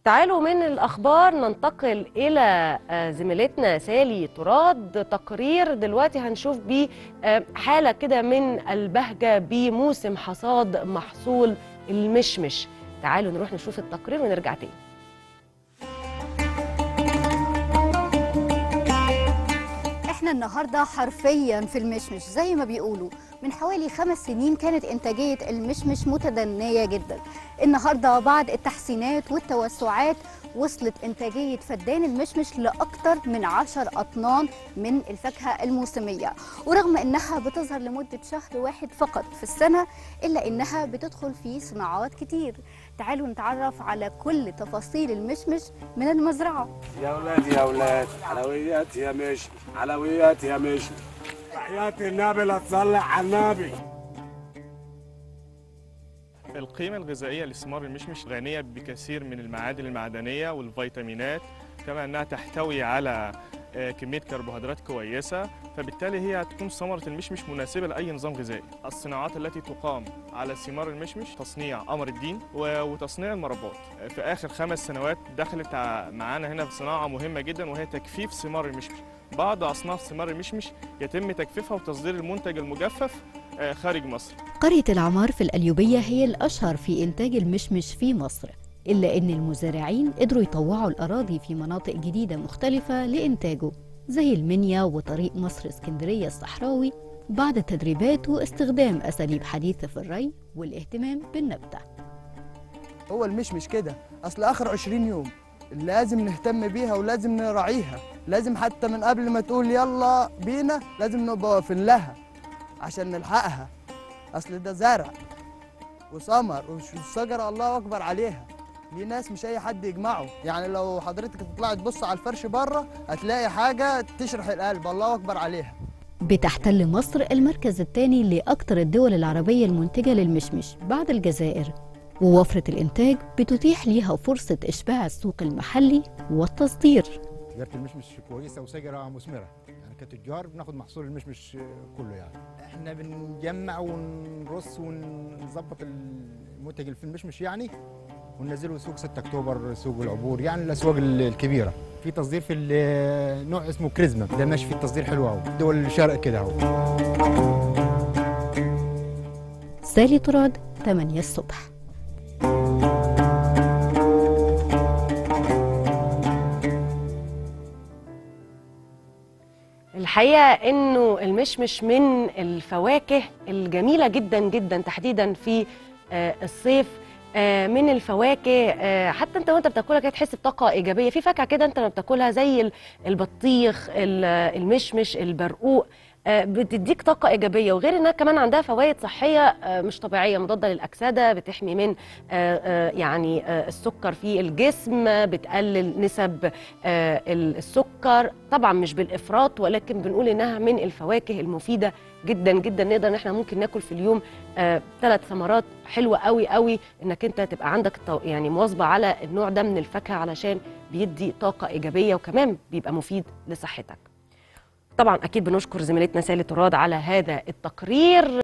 تعالوا من الأخبار ننتقل إلى آه، زميلتنا سالي تراد تقرير دلوقتي هنشوف بيه آه، حالة كده من البهجة بموسم حصاد محصول المشمش تعالوا نروح نشوف التقرير ونرجع تاني احنا النهارده حرفيا في المشمش زي ما بيقولوا من حوالي خمس سنين كانت انتاجيه المشمش متدنيه جدا النهارده بعد التحسينات والتوسعات وصلت انتاجيه فدان المشمش لاكثر من 10 اطنان من الفاكهه الموسميه ورغم انها بتظهر لمده شهر واحد فقط في السنه الا انها بتدخل في صناعات كتير تعالوا نتعرف على كل تفاصيل المشمش من المزرعه يا اولاد يا اولاد حلويات يا مش حلويات يا مش حياة النبي لا تصلح على النبي القيمة الغذائية لثمار المشمش غنية بكثير من المعادن المعدنية والفيتامينات كما أنها تحتوي على آه، كمية كربوهيدرات كويسة فبالتالي هي هتكون ثمرة المشمش مناسبة لأي نظام غذائي الصناعات التي تقام على ثمار المشمش تصنيع قمر الدين و- وتصنيع المربات آه، في آخر خمس سنوات دخلت ع- معانا هنا في صناعة مهمة جدا وهي تجفيف ثمار المشمش بعض أصناف ثمار المشمش يتم تجفيفها وتصدير المنتج المجفف آه، خارج مصر قرية العمار في القليوبية هي الأشهر في إنتاج المشمش في مصر إلا أن المزارعين قدروا يطوعوا الأراضي في مناطق جديدة مختلفة لإنتاجه زي المنيا وطريق مصر اسكندرية الصحراوي بعد تدريبات واستخدام أساليب حديثة في الري والاهتمام بالنبتة هو المشمش كده اصل اخر 20 يوم لازم نهتم بيها ولازم نراعيها لازم حتى من قبل ما تقول يلا بينا لازم نبقى واقفين لها عشان نلحقها اصل ده زرع وثمر والشجره الله اكبر عليها دي ناس مش اي حد يجمعه يعني لو حضرتك تطلعي تبص على الفرش بره هتلاقي حاجه تشرح القلب الله اكبر عليها بتحتل مصر المركز الثاني لأكثر الدول العربية المنتجة للمشمش بعد الجزائر ووفرة الإنتاج بتتيح ليها فرصة إشباع السوق المحلي والتصدير تجاره المشمش كويسه وشجره مثمره يعني كتجار بناخد محصول المشمش كله يعني احنا بنجمع ونرص ونظبط المنتج اللي في المشمش يعني وننزله سوق 6 اكتوبر سوق العبور يعني الاسواق الكبيره في تصدير في ال- نوع اسمه كريزما ده ماشي فيه التصدير حلو قوي دول الشرق كده اهو سالي تراد 8 الصبح الحقيقة انه المشمش من الفواكه الجميلة جدا جدا تحديدا في آه، الصيف آه، من الفواكه آه، حتى انت وانت بتاكلها كده تحس بطاقة ايجابية في فاكهة كده انت لما بتاكلها زي ال- البطيخ ال- المشمش البرقوق آه، بتديك طاقة إيجابية وغير إنها كمان عندها فوائد صحية آه، مش طبيعية مضادة للأكسدة بتحمي من آه، آه، يعني آه، السكر في الجسم آه، بتقلل نسب آه، السكر طبعا مش بالإفراط ولكن بنقول إنها من الفواكه المفيدة جدا جدا نقدر إن احنا ممكن ناكل في اليوم ثلاث ثمرات حلوة قوي قوي إنك أنت تبقى عندك التو- يعني مواظبة على النوع ده من الفاكهة علشان بيدي طاقة إيجابية وكمان بيبقى مفيد لصحتك طبعا اكيد بنشكر زميلتنا سالي تراد على هذا التقرير